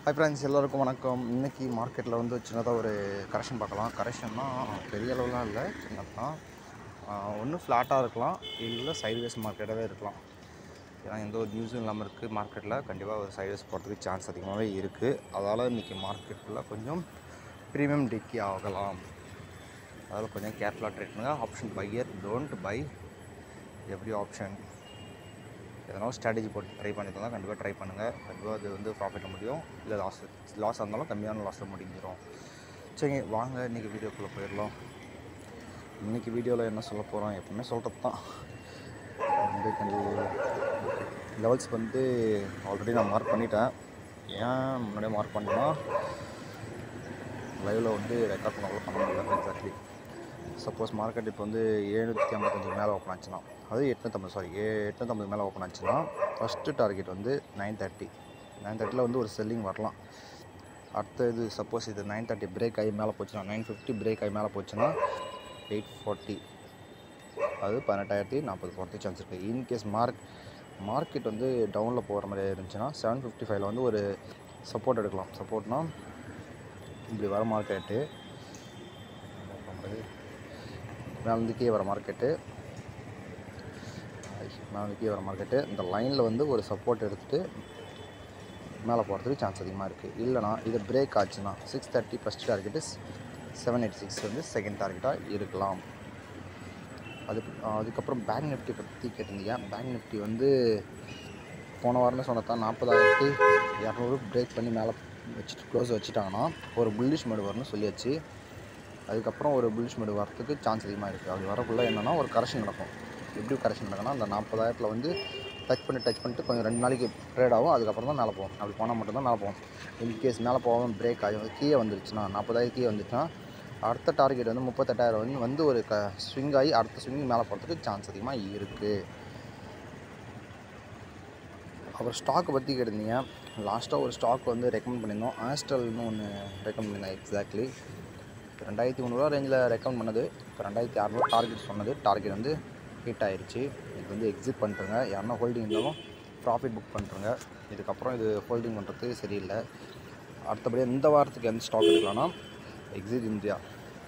hi friends எல்லோருக்கும் வணக்கம் இன்றைக்கி மார்க்கெட்டில் வந்து சின்னதாக ஒரு கரெக்ஷன் பார்க்கலாம் கரெக்ஷன்னா பெரிய அளவுலாம் இல்லை சின்னதான் ஒன்று ஃப்ளாட்டாக இருக்கலாம் இல்லை சைட்வேஸ் மார்க்கெட்டாகவே இருக்கலாம் ஏன்னா எந்த ஒரு நியூஸும் இல்லாமல் இருக்குது மார்க்கெட்டில் கண்டிப்பாக ஒரு சைட்வேஸ் போகிறதுக்கு சான்ஸ் அதிகமாகவே இருக்குது அதால் இன்றைக்கி மார்க்கெட்டில் கொஞ்சம் ப்ரீமியம் டிக்கி ஆகலாம் அதால் கொஞ்சம் கேர்ஃபுல்லாக ட்ரேட் பண்ணுங்கள் option buyer don't buy every option எதனா ஸ்ட்ராட்டஜி போட்டு ட்ரை பண்ணி தான் கண்டிப்பாக ட்ரை பண்ணுங்கள் கண்டிப்பாக அது வந்து ப்ராஃபிட்டில் முடியும் இல்லை லாஸ் லாஸ் இருந்தாலும் கம்மியான லாஸில் முடிஞ்சிடும் சரிங்க வாங்க இன்றைக்கி வீடியோக்குள்ளே போயிடலாம் இன்றைக்கி வீடியோவில் என்ன சொல்ல போகிறோம் எப்பவுமே சொல்கிறது தான் வந்து லெவல்ஸ் வந்து ஆல்ரெடி நான் மார்க் பண்ணிட்டேன் ஏன் முன்னாடியே மார்க் பண்ணேன்னா லைவில் வந்து ரெக்கார்ட் பண்ண பண்ண முடியல எக்ஸாக்ட்லி சப்போஸ் மார்க்கெட் இப்போ வந்து எழுநூற்றி ஐம்பத்தஞ்சுக்கு மேலே ஓப்பன் ஆச்சுன்னா அது எட்நூற்றம்பது சாரி ஏ எட்நூற்றம்பது மேலே ஓப்பன் ஆச்சுன்னா ஃபஸ்ட்டு டார்கெட் வந்து நைன் தேர்ட்டி நைன் தேர்ட்டியில் வந்து ஒரு செல்லிங் வரலாம் அடுத்த இது சப்போஸ் இது நைன் தேர்ட்டி பிரேக் ஆகி மேலே போச்சுன்னா நைன் ஃபிஃப்டி பிரேக் ஆகி மேலே போச்சுன்னா எயிட் ஃபார்ட்டி அது பதினெட்டாயிரத்தி நாற்பது போகிறதுக்கு சான்ஸ் இருக்குது இன்கேஸ் மார்க் மார்க்கெட் வந்து டவுனில் போகிற மாதிரி இருந்துச்சுன்னா செவன் ஃபிஃப்டி ஃபைவ்ல வந்து ஒரு சப்போர்ட் எடுக்கலாம் சப்போர்ட்னா இப்படி வர மார்க்கெட்டு மேலேருந்து கீழே வர மார்க்கெட்டு மேலேருந்து கீழே வர மார்க்கெட்டு இந்த லைனில் வந்து ஒரு சப்போர்ட் எடுத்துகிட்டு மேலே போகிறதுக்கு சான்ஸ் அதிகமாக இருக்குது இல்லைனா இது பிரேக் ஆச்சுன்னா six thirty first target seven eight six வந்து செகண்ட் டார்கெட்டாக இருக்கலாம் அது அதுக்கப்புறம் பேங்க் நிஃப்டி பற்றி கேட்டிருந்தீங்க பேங்க் நிஃப்டி வந்து போன வாரமே சொன்னதான் நாற்பதாயிரத்தி இரநூறு பிரேக் பண்ணி மேலே வச்சுட்டு க்ளோஸ் வச்சுட்டாங்கன்னா ஒரு புல்லிஷ் மேடு வரும்னு சொல்லியாச்சு அதுக்கப்புறம் ஒரு புல்லிஷ் மேடு வரத்துக்கு சான்ஸ் அதிகமாக இருக்குது அப்படி வரக்குள்ளே என்னென்னா ஒரு கரெக்ஷன் நடக்கும் எப்படி கரெக்ஷன் நடக்கும்னா அந்த நாற்பதாயிரத்தில் வந்து டச் பண்ணி டச் பண்ணிட்டு கொஞ்சம் ரெண்டு நாளைக்கு ட்ரேட் ஆகும் அதுக்கப்புறம் தான் மேலே போகும் அப்படி போனால் மட்டும்தான் மேலே போகும் இன்கேஸ் மேலே போகாமல் பிரேக் ஆகி வந்து கீழே வந்துருச்சுன்னா நாற்பதாயிரம் கீழே வந்துச்சுன்னா அடுத்த டார்கெட் வந்து முப்பத்தெட்டாயிரம் வந்து வந்து ஒரு க ஸ்விங் ஆகி அடுத்த ஸ்விங் மேலே போகிறதுக்கு சான்ஸ் அதிகமாக இருக்குது அப்புறம் ஸ்டாக்கை பற்றி கேட்டிருந்தீங்க லாஸ்ட்டாக ஒரு ஸ்டாக் வந்து ரெக்கமெண்ட் பண்ணியிருந்தோம் ஆஸ்டல்னு ஒன்று ரெக்கமெண்ட் பண்ணியிருந்தேன் எக்ஸாக்ட்லி ரெண்டாயிரத்தி முந்நூறுவா ரேஞ்சில் ரெக்கமெண்ட் பண்ணது இப்போ ரெண்டாயிரத்தி அறநூறு டார்கெட் சொன்னது டார்கெட் வந்து ஹிட் ஆயிடுச்சு இது வந்து எக்ஸிட் பண்ணிட்டுருங்க யாருன்னா ஹோல்டிங் இருந்தாலும் ப்ராஃபிட் புக் பண்ணுறங்க இதுக்கப்புறம் இது ஹோல்டிங் பண்ணுறது சரியில்லை அடுத்தபடியாக இந்த வாரத்துக்கு எந்த ஸ்டாக் எடுக்கலாம்னா எக்ஸிட் இந்தியா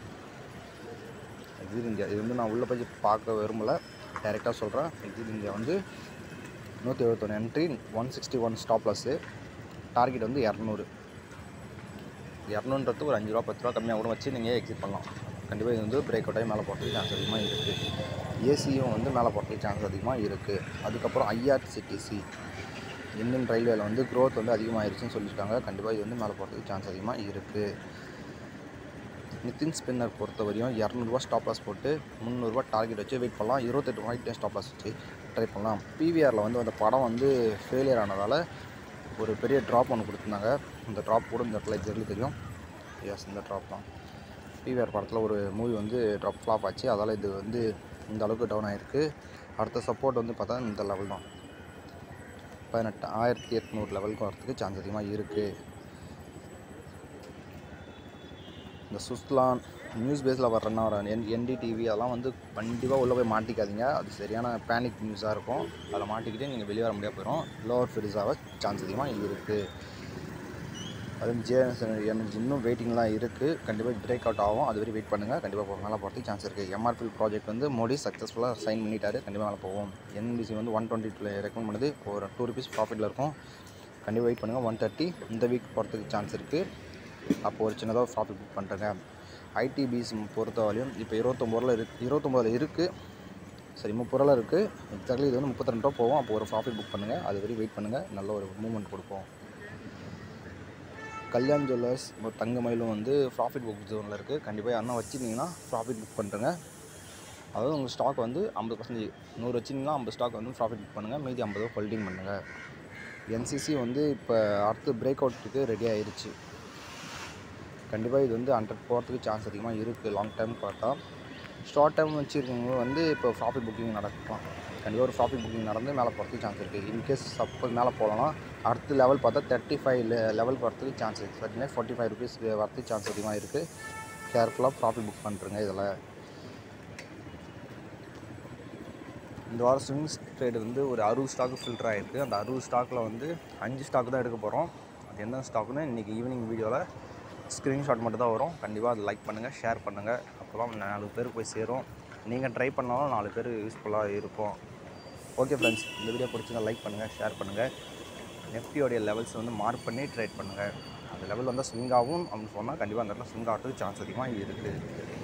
எக்ஸிட் இந்தியா இது வந்து நான் உள்ளே போய் பார்க்க விரும்பலை டைரெக்டாக சொல்கிறேன் எக்ஸிட் இந்தியா வந்து நூற்றி எழுபத்தொன்று entry one sixty one stop plus target வந்து இரநூறு இரநூன்றது ஒரு அஞ்சு ரூபா பத்து ரூபா கம்மியாக கூட வச்சு நீங்கள் எக்ஸிட் பண்ணலாம் கண்டிப்பாக இது வந்து பிரேக் அவுட் ஆகி மேலே போகிறதுக்கு சான்ஸ் அதிகமாக இருக்குது ஏசியும் வந்து மேலே போகிறதுக்கு சான்ஸ் அதிகமாக இருக்குது அதுக்கப்புறம் ஐஆர்சிடிசி இந்தியன் ரயில்வேல வந்து க்ரோத் வந்து அதிகமாகிருச்சுன்னு சொல்லியிருக்காங்க கண்டிப்பாக இது வந்து மேலே போகிறதுக்கு சான்ஸ் அதிகமாக இருக்குது நிதின் ஸ்பின்னர் பொறுத்த வரையும் இரநூறுவா ஸ்டாப் லாஸ் போட்டு முந்நூறுரூவா டார்கெட் வச்சு வெயிட் பண்ணலாம் இருபத்தெட்டு ரூபாய்க்கு ஸ்டாப் லாஸ் வச்சு ட்ரை பண்ணலாம் பிவிஆரில் வந்து அந்த படம் வந்து ஃபெயிலியர் ஆனதால் ஒரு பெரிய ட்ராப் ஒன்று கொடுத்துருந்தாங்க இந்த ட்ராப் கூட இந்த இடத்துல எக்ஸாக்ட்லி தெரியும் எஸ் இந்த ட்ராப் தான் பிவிஆர் படத்தில் ஒரு மூவி வந்து ட்ராப் ஃப்ளாப் ஆச்சு அதால் இது வந்து இந்த அளவுக்கு டவுன் ஆகிருக்கு அடுத்த சப்போர்ட் வந்து பார்த்தா இந்த லெவல் தான் பதினெட்டு ஆயிரத்தி எட்நூறு லெவலுக்கு வரத்துக்கு சான்ஸ் அதிகமாக இருக்குது இந்த சுஸ்லான் நியூஸ் பேஸில் வர்றேன்னா வர என் என்டிடிவி அதெல்லாம் வந்து கண்டிப்பாக உள்ளே போய் மாட்டிக்காதீங்க அது சரியான பேனிக் நியூஸாக இருக்கும் அதில் மாட்டிக்கிட்டே நீங்கள் வெளியே வர முடியாது போயிடும் லோவர் ஃபிரிஸாக சான்ஸ் அதிகமாக இருக்குது அது ஜேஎஸ் எனக்கு இன்னும் வெயிட்டிங்லாம் இருக்குது கண்டிப்பாக பிரேக் அவுட் ஆகும் அது வரை வெயிட் பண்ணுங்கள் கண்டிப்பாக மேலே போகிறதுக்கு சான்ஸ் இருக்குது எம்ஆர்பி ப்ராஜெக்ட் வந்து மோடி சக்ஸஸ்ஃபுல்லாக சைன் பண்ணிட்டாரு கண்டிப்பாக மேலே போவோம் என்பிசி வந்து ஒன் டுவெண்ட்டி டூ ரெக்கமெண்ட் பண்ணுது ஒரு டூ ருபீஸ் ப்ராஃபிட்டில் இருக்கும் கண்டிப்பாக வெயிட் பண்ணுங்கள் ஒன் தேர்ட்டி இந்த வீக் போகிறதுக்கு சான்ஸ் இருக்குது அப்போ ஒரு சின்னதாக ப்ராஃபிட் புக் பண்ணுறேங்க ஐடிபிஸ் பொறுத்த வரையும் இப்போ இருபத்தொம்போதில் இருக்கு இருபத்தொம்போதில் இருக்குது சரி முப்பது ரூபா இருக்குது எக்ஸாக்ட்லி இது வந்து முப்பத்தி ரெண்டு ரூபா போகும் அப்போ ஒரு ப்ராஃபிட் புக் பண்ணுங்கள் அது வரையும் வெயிட் பண்ணுங்கள் நல்ல ஒரு மூவ்மெண்ட் கொடுப்போம் கல்யாண் ஜுவல்லர்ஸ் ஒரு தங்க மயிலும் வந்து ப்ராஃபிட் புக் ஜோனில் இருக்குது கண்டிப்பாக யாருன்னா வச்சுருந்தீங்கன்னா ப்ராஃபிட் புக் பண்ணுறேங்க அதாவது உங்கள் ஸ்டாக் வந்து ஐம்பது பர்சன்டேஜ் நூறு வச்சிங்கன்னா ஐம்பது ஸ்டாக் வந்து ப்ராஃபிட் புக் பண்ணுங்கள் மீதி ஐம்பது ஹோல்டிங் பண்ணுங்கள் என்சிசி வந்து இப்போ அடுத்து பிரேக் அவுட்டுக்கு ரெடி ஆயிடுச்சு கண்டிப்பாக இது வந்து ஹண்ட்ரட் போகிறதுக்கு சான்ஸ் அதிகமாக இருக்குது லாங் டைம் பார்த்தா ஷார்ட் டைம் வச்சுருக்கவங்க வந்து இப்போ ப்ராஃபிட் புக்கிங் நடக்கலாம் கண்டிப்பாக ஒரு ப்ராஃபிட் புக்கிங் நடந்து மேலே போகிறதுக்கு சான்ஸ் இருக்குது இன்கேஸ் சப்போஸ் மேலே போகலன்னா அடுத்த லெவல் பார்த்தா தேர்ட்டி ஃபைவ் லெவல் போகிறதுக்கு சான்ஸ் இருக்குது தேர்ட்டி ஃபார்ட்டி ஃபைவ் ருபீஸ் வரதுக்கு சான்ஸ் அதிகமாக இருக்குது கேர்ஃபுல்லாக ப்ராஃபிட் புக் பண்ணுறேங்க இதில் இந்த வாரம் ஸ்விங்ஸ் ட்ரேடு வந்து ஒரு அறுபது ஸ்டாக்கு ஃபில்டர் ஆகிருக்கு அந்த அறுபது ஸ்டாக்கில் வந்து அஞ்சு ஸ்டாக் தான் எடுக்க போகிறோம் அது என்ன ஸ்டாக்னு இன்றைக்கி ஈவினிங் வீடியோவில் ஸ்க்ரீன்ஷாட் மட்டும் தான் வரும் கண்டிப்பாக அதை லைக் பண்ணுங்கள் ஷேர் பண்ணுங்கள் அப்போ தான் நாலு பேர் போய் சேரும் நீங்கள் ட்ரை பண்ணாலும் நாலு பேர் யூஸ்ஃபுல்லாக இருக்கும் ஓகே ஃப்ரெண்ட்ஸ் இந்த வீடியோ பிடிச்சிருந்தா லைக் பண்ணுங்கள் ஷேர் பண்ணுங்கள் நெஃப்டியோடைய லெவல்ஸ் வந்து மார்க் பண்ணி ட்ரேட் பண்ணுங்கள் அந்த லெவல் வந்தால் ஸ்விங் ஆகும் அப்படின்னு சொன்னால் கண்டிப்பாக அந்த இடத்துல ஸ்விங் ஆகிறதுக்கு சான்ஸ் அதிகமாக இருக்குது